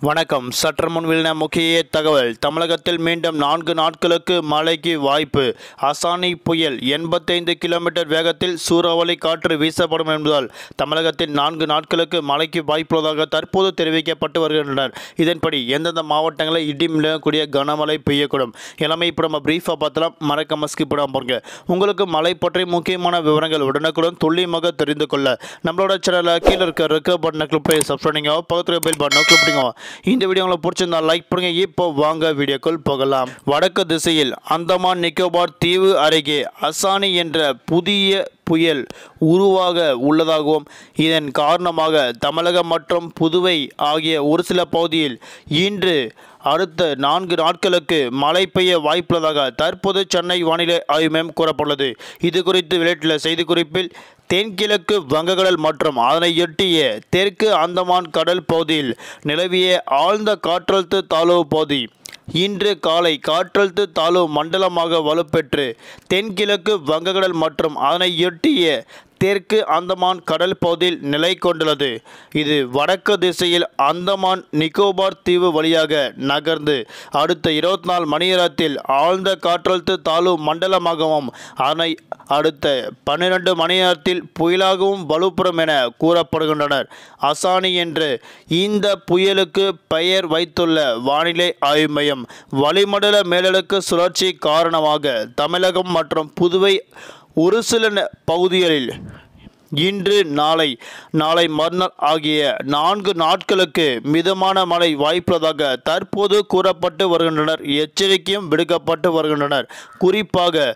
வணக்கம் சற்று முன் வெளியான முக்கிய தகவல் தமிழகத்தில் மீண்டும் நான்கு நாட்களுக்கு மழைக்கு வாய்ப்பு அசானி புயல் எண்பத்தைந்து கிலோமீட்டர் வேகத்தில் சூறாவளி காற்று வீசப்படும் என்பதால் தமிழகத்தில் நான்கு நாட்களுக்கு மழைக்கு வாய்ப்புள்ளதாக தற்போது தெரிவிக்கப்பட்டு வருகின்றனர் இதன்படி எந்தெந்த மாவட்டங்களில் இடி மிளகக்கூடிய கனமழை பெய்யக்கூடும் எல்லாமே இப்போ நம்ம பிரீஃபாக பார்த்தலாம் மறக்காம ஸ்கிப் பண்ணாம பாருங்க உங்களுக்கு மழை பற்றி முக்கியமான விவரங்கள் உடனுக்குடன் துல்லியமாக தெரிந்து கொள்ள நம்மளோட சேனலில் கீழே இருக்க ரெக்க பட்டனை கிளிக் பண்ணி சப்ஸ்கிரைப் பண்ணிங்க பக்கத்தில் பெல் பட்டனை கிளிக் பண்ணிங்க இந்த வீடியோ உங்களுக்கு பிடிச்சிருந்தா லைக் பண்ணுங்க இப்போ வாங்க வீடியோக்குள் போகலாம் வடக்கு திசையில் அந்தமான் நிக்கோபார் தீவு அருகே அசானி என்ற புதிய புயல் உருவாக உள்ளதாகவும் இதன் காரணமாக தமிழகம் மற்றும் புதுவை ஆகிய ஒரு சில பகுதியில் இன்று அடுத்த நான்கு நாட்களுக்கு மழை பெய்ய வாய்ப்புள்ளதாக தற்போது சென்னை வானிலை ஆய்வு மையம் கூறப்பட்டுள்ளது இது குறித்து வெளியிட்டுள்ள செய்திக்குறிப்பில் தென்கிழக்கு வங்கக்கடல் மற்றும் அதனை எட்டிய தெற்கு அந்தமான் கடல் பகுதியில் நிலவிய ஆழ்ந்த காற்றழுத்த தாழ்வு பகுதி இன்று காலை காற்றழுத்த தாழ்வு மண்டலமாக வலுப்பெற்று தென்கிழக்கு வங்கக்கடல் மற்றும் அதனை எட்டிய தெற்கு அந்தமான் கடல் பகுதியில் நிலை கொண்டுள்ளது இது வடக்கு திசையில் அந்தமான் நிக்கோபார் தீவு வழியாக நகர்ந்து அடுத்த இருபத்தி நாலு மணி நேரத்தில் ஆழ்ந்த காற்றழுத்த தாழ்வு மண்டலமாகவும் அதனை அடுத்த பன்னிரண்டு மணி நேரத்தில் புயலாகவும் வலுப்பெறும் என கூறப்படுகின்றனர் அசானி என்று இந்த புயலுக்கு பெயர் வைத்துள்ள வானிலை ஆய்வு மையம் வளிமண்டல மேலடுக்கு சுழற்சி காரணமாக தமிழகம் மற்றும் புதுவை ஒரு சில ந- பகுதிகளில் இன்று நாளை நாளை மறுநாள் ஆகிய நான்கு நாட்களுக்கு மிதமான மழை வாய்ப்புள்ளதாக தற்போது கூறப்பட்டு வருகின்றனர் எச்சரிக்கையும் விடுக்கப்பட்டு வருகின்றனர் குறிப்பாக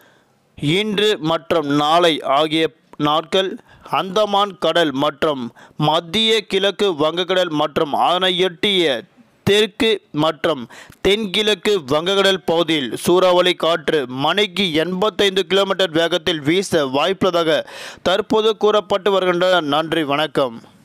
இன்று மற்றும் நாளை ஆகிய நாட்கள் அந்தமான் கடல் மற்றும் மத்திய கிழக்கு வங்கக்கடல் மற்றும் அதனை எட்டிய தெற்கு மற்றும் தென்கிழக்கு வங்கக்கடல் பகுதியில் சூறாவளி காற்று மணிக்கு எண்பத்தைந்து கிலோமீட்டர் வேகத்தில் வீச வாய்ப்புள்ளதாக தற்போது கூறப்பட்டு வருகின்றன நன்றி வணக்கம்